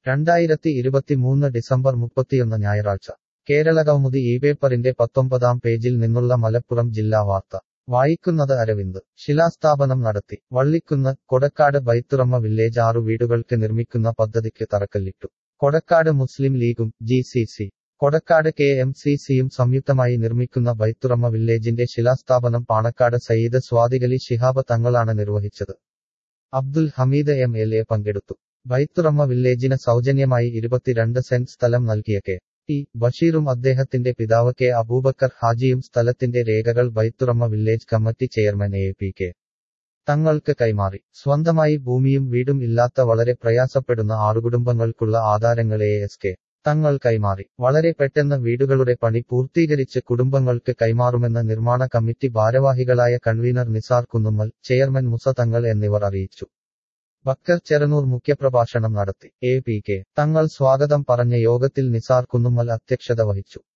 രണ്ടായിരത്തി ഇരുപത്തിമൂന്ന് ഡിസംബർ മുപ്പത്തിയൊന്ന് ഞായറാഴ്ച കേരളകൗമുദി ഈ പേപ്പറിന്റെ പത്തൊമ്പതാം പേജിൽ നിന്നുള്ള മലപ്പുറം ജില്ലാ വാർത്ത വായിക്കുന്നത് അരവിന്ദ് ശിലാസ്ഥാപനം നടത്തി വള്ളിക്കുന്ന് കൊടക്കാട് ബൈത്തുറമ്മ വില്ലേജ് ആറു വീടുകൾക്ക് നിർമ്മിക്കുന്ന പദ്ധതിക്ക് തറക്കല്ലിട്ടു കൊടക്കാട് മുസ്ലിം ലീഗും G C C Kodakkad K M C സിയും സംയുക്തമായി നിർമ്മിക്കുന്ന ബൈത്തുറമ്മ വില്ലേജിന്റെ ശിലാസ്ഥാപനം പാണക്കാട് സയ്യിദ് സ്വാദികലി ശിഹാബ് തങ്ങളാണ് നിർവഹിച്ചത് Abdul Hameed M L A പങ്കെടുത്തു ബൈത്തുറമ്മ വില്ലേജിന് സൗജന്യമായി ഇരുപത്തിരണ്ട് സെന്റ് സ്ഥലം നൽകിയ കെ ടി ബഷീറും അദ്ദേഹത്തിന്റെ പിതാവ് കെ അബൂബക്കർ ഹാജിയും സ്ഥലത്തിന്റെ രേഖകൾ Baithurahma village committee chairman A P K തങ്ങൾക്ക് കൈമാറി സ്വന്തമായി ഭൂമിയും വീടും ഇല്ലാത്ത വളരെ പ്രയാസപ്പെടുന്ന ആറു കുടുംബങ്ങൾക്കുള്ള ആധാരങ്ങളെ എസ് കെ തങ്ങൾ കൈമാറി വളരെ പെട്ടെന്ന് വീടുകളുടെ പണി പൂർത്തീകരിച്ച് കുടുംബങ്ങൾക്ക് കൈമാറുമെന്ന് നിർമ്മാണ കമ്മിറ്റി ഭാരവാഹികളായ കൺവീനർ നിസാർ കുന്നുമ്മൽ ചെയർമാൻ മുസ തങ്ങൾ എന്നിവർ അറിയിച്ചു ബക്കർ ചെറനൂർ മുഖ്യപ്രഭാഷണം നടത്തി എ പി കെ തങ്ങൾ സ്വാഗതം പറഞ്ഞ യോഗത്തിൽ നിസാർ കുന്നുമ്മൽ അധ്യക്ഷത വഹിച്ചു